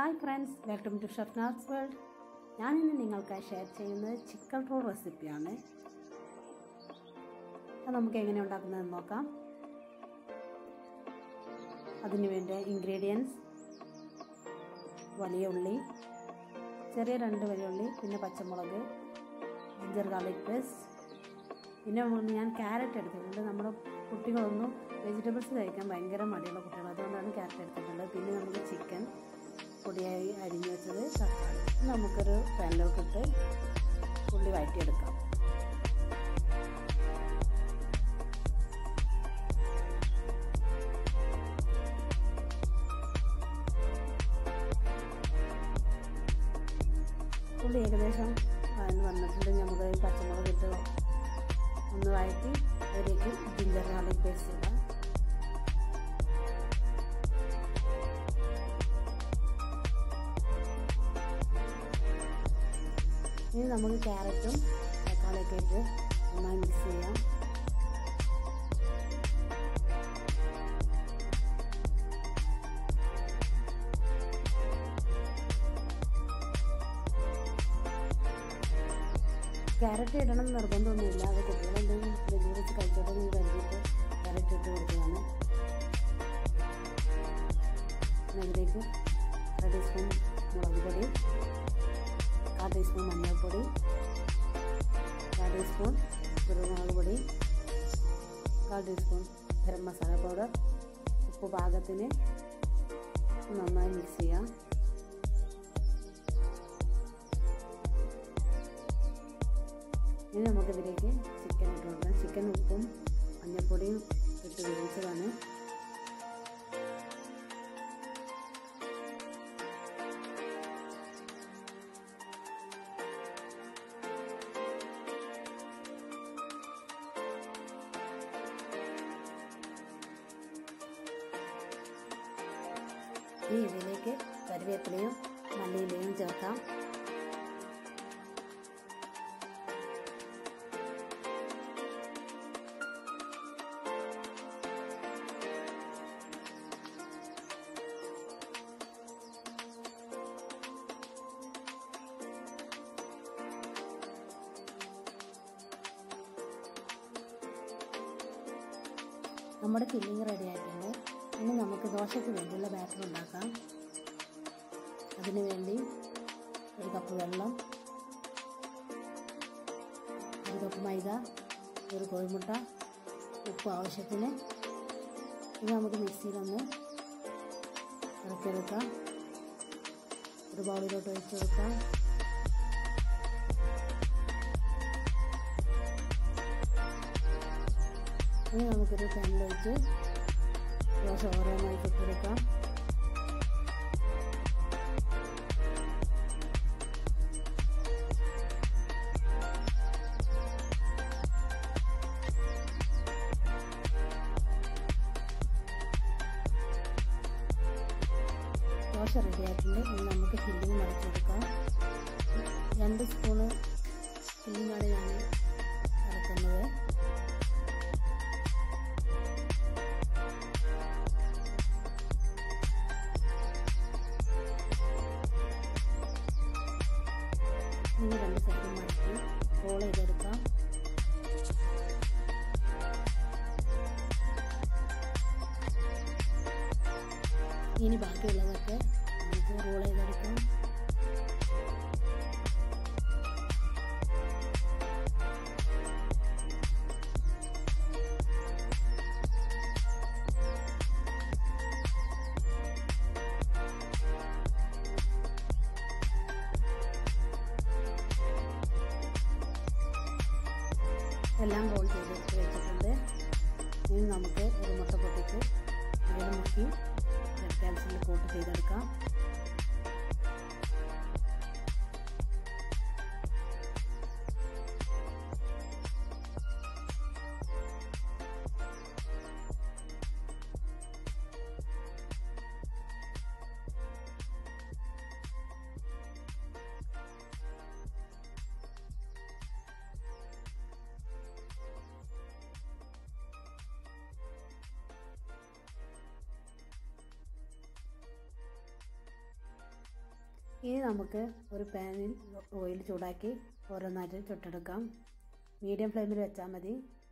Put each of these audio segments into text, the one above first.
hi friends welcome to Shafnaz world ഞാനിന്ന് നിങ്ങൾക്കായി share ചെയ്യുന്നത് ചിക്കൻ റോൾ റെസിപ്പിയാണ് അത് നമുക്ക് എങ്ങനെ ഉണ്ടാക്കുന്നതെന്ന് നോക്കാം അതിന് വേണ്ട ഇൻഗ്രീഡിയൻസ് വലിയ ഉള്ളി ചെറിയ രണ്ട് വലിയ ഉള്ളി പിന്നെ പച്ചമുളക് ജിഞ്ചർ ഗാർലിക് പേസ്റ്റ് പിന്നെ ഞാൻ ക്യാരറ്റ് എടുത്തിട്ടുണ്ട് നമ്മുടെ കുട്ടികളൊന്നും വെജിറ്റബിൾസ് കഴിക്കാൻ ഭയങ്കര മടിയുള്ള കുട്ടികൾ അതുകൊണ്ടാണ് ക്യാരറ്റ് എടുത്തിട്ടുള്ളത് പിന്നെ നമുക്ക് ചിക്കൻ പൊടിയായി അരിഞ്ഞു വെച്ചത് തക്കാളി നമുക്കൊരു പാനിലോട്ട് ഇട്ട് ഉള്ളി വഴറ്റിയെടുക്കാം ഉള്ളി ഏകദേശം വഴന്ന് വന്നിട്ടുണ്ട് നമുക്ക് പച്ചമുളക് ഇട്ട് ഒന്ന് വഴറ്റി അതിലേക്ക് ജിഞ്ചർ ഗാർലിക് പേസ്റ്റ് ഇടാം ഇനി നമുക്ക് ക്യാരറ്റും തക്കാളിയൊക്കെ ഇട്ട് നന്നായി മിക്സ് ചെയ്യാം ക്യാരറ്റ് ഇടണം നിർബന്ധമൊന്നുമില്ല അത് കുട്ടികളെന്തെങ്കിലും വെജിറ്റബിൾസ് കഴിച്ചോട്ടെ എന്ന് കരുതിയിട്ട് ക്യാരറ്റ് ഇട്ട് കൊടുത്തതാണ് അതിലേക്ക് അര ടീസ്പൂൺ മുളക് പൊടി കാൽ ടീസ്പൂൺ മഞ്ഞൾപ്പൊടി കാൽ ടീസ്പൂൺ കുരുമുളക് പൊടി കാൽ ടീസ്പൂൺ ഗരം മസാല പൗഡർ ഉപ്പ് പാകത്തിന് നന്നായി മിക്സ് ചെയ്യാം ഇനി നമുക്കിതിലേക്ക് ചിക്കൻ ഇട്ട് കൊടുക്കാം ചിക്കൻ ഉപ്പും മഞ്ഞൾപ്പൊടിയും ഇട്ട് വേവിച്ചതാണ് ഈ ഇതിലേക്ക് കറിവേപ്പിലയും മല്ലിയിലയും ചേർക്കാം നമ്മുടെ ഫില്ലിങ് റെഡി ആയിട്ടുണ്ട് ഇനി നമുക്ക് ദോശയ്ക്ക് വേണ്ടിയുള്ള ബാറ്റർ ഉണ്ടാക്കാം അതിനു വേണ്ടി ഒരു കപ്പ് വെള്ളം ഒരു കപ്പ് മൈദ ഒരു കോഴിമുട്ട ഉപ്പ് ആവശ്യത്തിന് ഇത് നമുക്ക് മിക്സിയിലൊന്ന് ഇറക്കിയെടുക്കാം ഒരു ബൗളിലോട്ട് ഒഴിച്ചു കൊടുക്കാം ഇനി നമുക്കൊരു പാനിൽ വെച്ച് ദോശ ഓരോന്നായി ചുട്ടെടുക്കാം ദോശ റെഡിയായിട്ടുണ്ട് ഇനി നമുക്ക് ഫില്ലിങ് നിറച്ചെടുക്കാം രണ്ട് സ്പൂണ് ഫില്ലിങ്ങാണ് ഞാൻ ഇറക്കുന്നത് ഇനി രണ്ട് സൈഡും മടക്കി റോൾ ചെയ്തെടുക്കാം ഇനി ബാക്കിയുള്ളതൊക്കെ നമുക്ക് റോൾ ചെയ്തെടുക്കാം എല്ലാം റോൾ ചെയ്തെടുത്ത് വെച്ചിട്ടുണ്ട് ഇനി നമുക്ക് ഒരു മുട്ട പൊട്ടിച്ച് അതിൽ മുക്കി ബ്രെഡ് ക്യാൻസലിൽ കോട്ട് ചെയ്തെടുക്കാം ഇനി നമുക്ക് ഒരു പാനിൽ ഓയിൽ ചൂടാക്കി ഓരോന്നായിട്ട് ചുട്ടെടുക്കാം മീഡിയം ഫ്ലെയിമിൽ വെച്ചാൽ മതി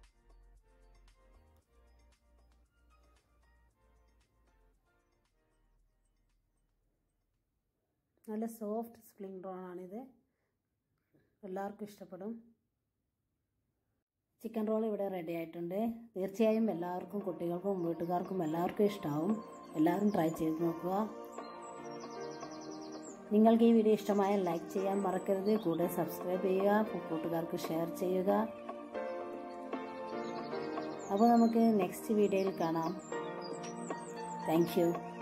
നല്ല സോഫ്റ്റ് സ്പ്രിംഗ് റോൾ ആണിത് എല്ലാവർക്കും ഇഷ്ടപ്പെടും ചിക്കൻ റോൾ ഇവിടെ റെഡി ആയിട്ടുണ്ട് തീർച്ചയായും എല്ലാവർക്കും കുട്ടികൾക്കും വീട്ടുകാർക്കും എല്ലാവർക്കും ഇഷ്ടമാവും എല്ലാവരും ട്രൈ ചെയ്ത് നോക്കുക നിങ്ങൾക്ക് ഈ വീഡിയോ ഇഷ്ടമായാൽ ലൈക്ക് ചെയ്യാൻ മറക്കരുത് കൂടെ സബ്സ്ക്രൈബ് ചെയ്യുക കൂട്ടുകാർക്ക് ഷെയർ ചെയ്യുക അപ്പോൾ നമുക്ക് നെക്സ്റ്റ് വീഡിയോയിൽ കാണാം താങ്ക്